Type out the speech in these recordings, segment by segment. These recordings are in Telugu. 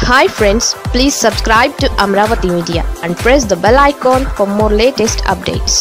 hi friends please subscribe to Amaravati media and press the bell icon for more latest updates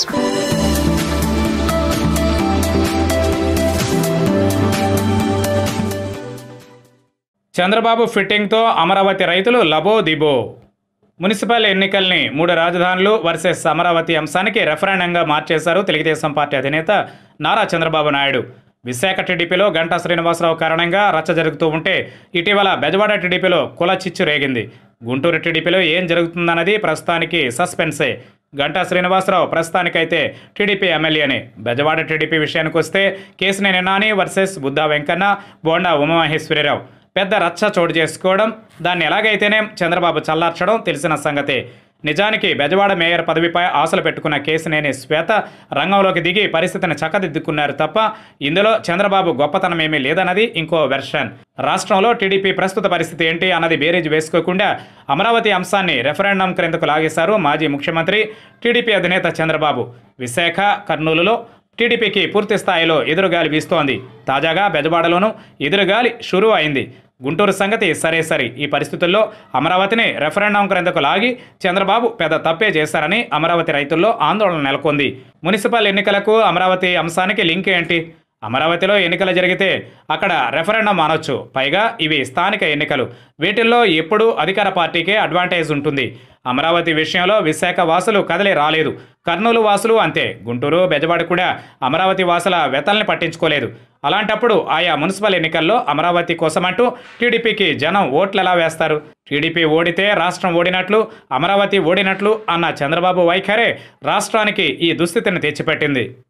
Chandrababu ఫిట్టింగ్తో అమరావతి రైతులు లబో దిబో మున్సిపల్ ఎన్నికల్ని మూడు రాజధానులు వర్సెస్ అమరావతి అంశానికి రెఫరెండంగా మార్చేశారు తెలుగుదేశం పార్టీ అధినేత నారా చంద్రబాబు నాయుడు విశాఖ టీడీపీలో గంటా శ్రీనివాసరావు కారణంగా రచ్చ జరుగుతూ ఉంటే ఇటీవల బెజవాడ టీడీపీలో కుల చిచ్చు రేగింది గుంటూరు టీడీపీలో ఏం జరుగుతుందన్నది ప్రస్తుతానికి సస్పెన్సే గంటా శ్రీనివాసరావు ప్రస్తుతానికైతే టీడీపీ ఎమ్మెల్యేనే బెజవాడ టీడీపీ విషయానికి వస్తే కేసినేని నాని వర్సెస్ బుద్ధా వెంకన్న బోండా ఉమామహేశ్వరరావు పెద్ద రచ్చ చోటు చేసుకోవడం దాన్ని ఎలాగైతేనే చంద్రబాబు చల్లార్చడం తెలిసిన సంగతే నిజానికి బెజవాడ మేయర్ పదవిపై ఆశలు పెట్టుకున్న కేసినేని శ్వేత రంగంలోకి దిగి పరిస్థితిని చక్కదిద్దుకున్నారు తప్ప ఇందులో చంద్రబాబు గొప్పతనం ఏమీ లేదన్నది ఇంకో వెర్షన్ రాష్ట్రంలో టీడీపీ ప్రస్తుత పరిస్థితి ఏంటి అన్నది బేరీజు వేసుకోకుండా అమరావతి అంశాన్ని రెఫరెండం క్రిందకు లాగేశారు మాజీ ముఖ్యమంత్రి టీడీపీ అధినేత చంద్రబాబు విశాఖ కర్నూలులో టీడీపీకి పూర్తి స్థాయిలో ఎదురుగాలి వీస్తోంది తాజాగా బెజవాడలోనూ ఎదురుగాలి షురూ అయింది గుంటూరు సంగతి సరే సరి ఈ పరిస్థితుల్లో అమరావతిని రెఫరెండం క్రిందకు లాగి చంద్రబాబు పెద్ద తప్పే చేశారని అమరావతి రైతుల్లో ఆందోళన నెలకొంది మున్సిపల్ ఎన్నికలకు అమరావతి అంశానికి లింక్ ఏంటి అమరావతిలో ఎన్నికలు జరిగితే అక్కడ రెఫరెండం అనొచ్చు పైగా ఇవి స్థానిక ఎన్నికలు వీటిల్లో ఎప్పుడూ అధికార పార్టీకే అడ్వాంటేజ్ ఉంటుంది అమరావతి విషయంలో విశాఖ వాసులు కదలి రాలేదు కర్నూలు వాసులు అంతే గుంటూరు బెజవాడ కూడా అమరావతి వాసుల వెతల్ని పట్టించుకోలేదు అలాంటప్పుడు ఆయా మున్సిపల్ ఎన్నికల్లో అమరావతి కోసమంటూ టీడీపీకి జనం ఓట్లు ఎలా వేస్తారు టీడీపీ ఓడితే రాష్ట్రం ఓడినట్లు అమరావతి ఓడినట్లు అన్న చంద్రబాబు వైఖరే రాష్ట్రానికి ఈ దుస్థితిని తెచ్చిపెట్టింది